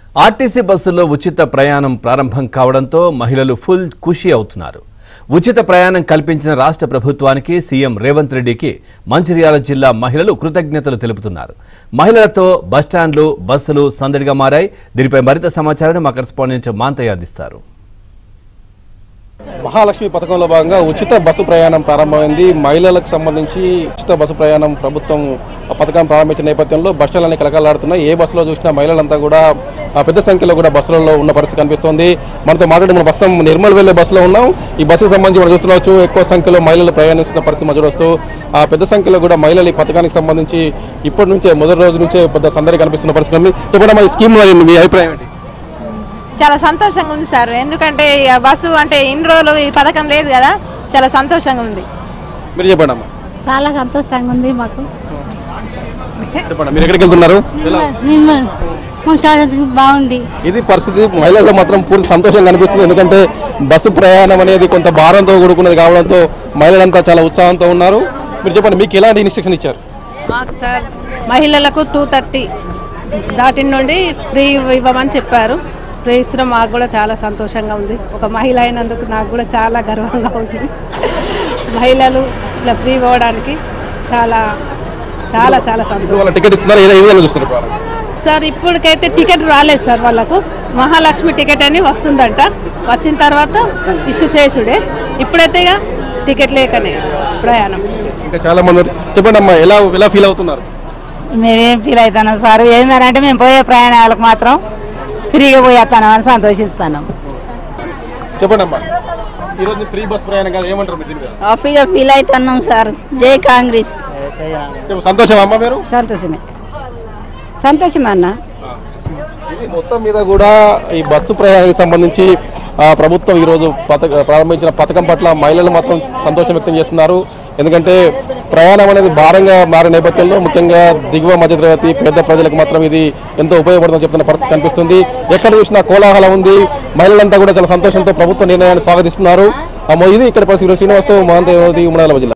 RTC బస్సుల్లో ఉచిత ప్రయాణం ప్రారంభం కావడంతో మహిళలు ఫుల్ ఖుషి అవుతున్నారు ఉచిత ప్రయాణం కల్పించిన రాష్ట్ర ప్రభుత్వానికి సీఎం రేవంత్ రెడ్డికి మంచిర్యాల జిల్లా మహిళలు కృతజ్ఞతలు తెలుపుతున్నారు మహిళలతో బస్టాండ్లు బస్సులు సందడిగా మారాయి దీనిపై మరింత సమాచారాన్ని మా కరెస్పాండెంట్ మాంతయ్య అందిస్తారు మహాలక్ష్మి పథకంలో భాగంగా ఉచిత బస్సు ప్రయాణం ప్రారంభమైంది మహిళలకు సంబంధించి ఉచిత బస్సు ప్రయాణం ప్రభుత్వం ఆ పథకం ప్రారంభించిన నేపథ్యంలో బస్సులన్నీ కలకలాడుతున్నాయి ఏ బస్సులో చూసినా మహిళలంతా కూడా ఆ పెద్ద సంఖ్యలో కూడా బస్సులలో ఉన్న పరిస్థితి కనిపిస్తోంది మనతో మాట్లాడి మన ప్రస్తుతం నిర్మల్ వెళ్లే బస్సులో ఉన్నాం ఈ బస్సుకు సంబంధించి మనం చూస్తున్నావచ్చు ఎక్కువ సంఖ్యలో మహిళలు ప్రయాణిస్తున్న పరిస్థితి మనం చూడవచ్చు ఆ పెద్ద సంఖ్యలో కూడా మహిళలు ఈ పథకానికి సంబంధించి ఇప్పటి నుంచే మొదటి రోజు నుంచే పెద్ద సందడి కనిపిస్తున్న పరిస్థితి ఉంది చెప్పండి ఈ స్కీమ్ మీ అభిప్రాయం ఏంటి చాలా సంతోషంగా ఉంది సార్ ఎందుకంటే ఇక బస్సు అంటే ఇన్ని రోజులు ఈ పథకం లేదు కదా చాలా సంతోషంగా ఉంది మీరు చెప్పండి అమ్మా చాలా సంతోషంగా ఉంది మాకు చెప్పండి మీరు ఎక్కడికి వెళ్తున్నారు ఎలా నిర్మల్ మాకు చాలా బాగుంది ఇది పరిస్థితి మహిళల్లో మాత్రం పూర్తి సంతోషం కనిపిస్తుంది ఎందుకంటే బస్సు ప్రయాణం అనేది కొంత భారంతో కూడుకున్నది కావడంతో మహిళలంతా చాలా ఉత్సాహంతో ఉన్నారు మీరు చెప్పండి మీకు ఎలాంటి ఇన్స్ట్రక్షన్ ఇచ్చారు మాకు సార్ మహిళలకు టూ థర్టీ దాటి నుండి ఫ్రీ ఇవ్వమని చెప్పారు ఫ్రీ ఇస్తున్నాం మాకు కూడా చాలా సంతోషంగా ఉంది ఒక మహిళ అయినందుకు నాకు కూడా చాలా గర్వంగా ఉంది మహిళలు ఇట్లా ఫ్రీ ఇవ్వడానికి చాలా చాలా చాలా ఇప్పుడు సంతోషం వాళ్ళ టికెట్ ఇస్తున్నారు ఏ ఏ విధంగా చూస్తున్నారు సార్ ఇప్పటికైతే టికెట్ రాలేదు సార్ వాళ్ళకు మహాలక్ష్మి టికెట్ అని వస్తుందంట వచ్చిన తర్వాత ఇష్యూ చేసుడే ఇప్పుడైతే ఇక టికెట్ లేకనే ప్రయాణం ఇంకా చాలా మంది ఉన్నారు. చెప్పండి అమ్మా ఎలా ఎలా ఫీల్ అవుతున్నారు మేమేం ఫీల్ అవుతున్నాం సార్ ఏంటంటే మేము పోయే ప్రయాణాలకు మాత్రం ఫ్రీగా పోయేస్తాను అని సంతోషిస్తున్నాం చెప్పండి అమ్మా ఈరోజు ఫ్రీ బస్ ప్రయాణం కాదు ఏమంటారు మీరు దీని మీద? హ్యాపీగా ఫీల్ అవుతున్నాం సార్ జై కాంగ్రెస్ చెప్పు, సంతోషం అమ్మా మీరు సంతోషమే సంతోషమే అన్న ఇది మొత్తం మీద కూడా ఈ బస్సు ప్రయాణానికి సంబంధించి ఆ, ప్రభుత్వం ఈరోజు పథక ప్రారంభించిన పథకం పట్ల మహిళలు మాత్రం సంతోషం వ్యక్తం చేస్తున్నారు ఎందుకంటే ప్రయాణం అనేది భారంగా మారిన నేపథ్యంలో ముఖ్యంగా దిగువ మధ్యతరగతి పేద ప్రజలకు మాత్రం ఇది ఎంతో ఉపయోగపడుతుందని చెప్తున్న పరిస్థితి కనిపిస్తుంది ఎక్కడ చూసినా కోలాహలం ఉంది మహిళలంతా కూడా చాలా సంతోషంతో ప్రభుత్వ నిర్ణయాన్ని స్వాగతిస్తున్నారు ఆ, ఇది ఇక్కడ పరిస్థితి శ్రీనివాసరావు మహంత ఉమ్మడాల జిల్లా